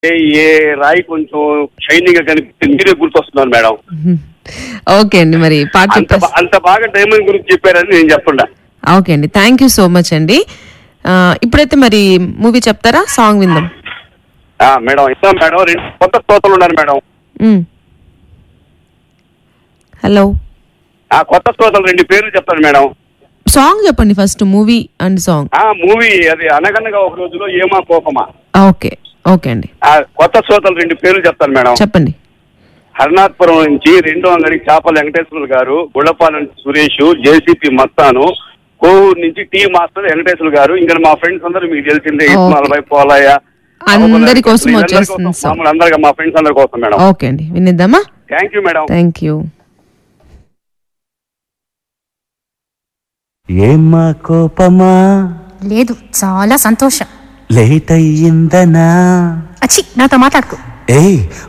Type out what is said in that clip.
ఏ ఏ రాయి కొంచెం షైనింగ్ గా కనిపిస్తే మీరే గుర్తొస్తున్నారు మేడం ఓకే అండి మరి పాట అంత చెప్పేసి బా- అంత బాగా డైమండ్ గురించి చెప్పారని నేను చెప్పండా ఓకే అండి థ్యాంక్ యూ సో మచ్ అండి ఆ, ఇప్పుడైతే మరి మూవీ చెప్తారా సాంగ్ విందాం ఆ, మేడం ఇస్తాం మేడం రెండు కొత్త శ్రోతలు ఉన్నారు మేడం మ్మ్. హలో ఆ కొత్త శ్రోతలు రెండు పేర్లు చెప్తాను మేడం సాంగ్ చెప్పండి ఫస్ట్ మూవీ అండ్ సాంగ్ ఆ మూవీ అది అనగనగా ఒక రోజులో ఏమా కోపమా ఓకే ఓకే అండి ఆ కొత్త శ్రోతలు రెండు పేర్లు చెప్తాను మేడం చెప్పండి హర్నాథ్పురం నుంచి రెండో అంగడి చాపల వెంకటేశ్వరులు గారు గుళ్ళపాల నుంచి సురేష్ జేసీపీ మస్తాను కోవూరు నుంచి టీ మాస్టర్ వెంకటేశ్వరులు గారు ఇంకా మా ఫ్రెండ్స్ అందరూ మీకు తెలిసిందే Okay. ఇస్మాలబాయ్ పోలయ్య అందరి కోసం వీళ్ళందరి వచ్చేస్తుంది కోసం, song. మామూలు అందరిగా మా ఫ్రెండ్స్ అందరి కోసం మేడం ఓకే అండి వినిద్దామా thank you madam thank you ఏమ్మా కోపమా లేదు చాలా సంతోషం లేట్ అయ్యిందనా అచ్చి నాతో మాట్లాడుకో ఏయ్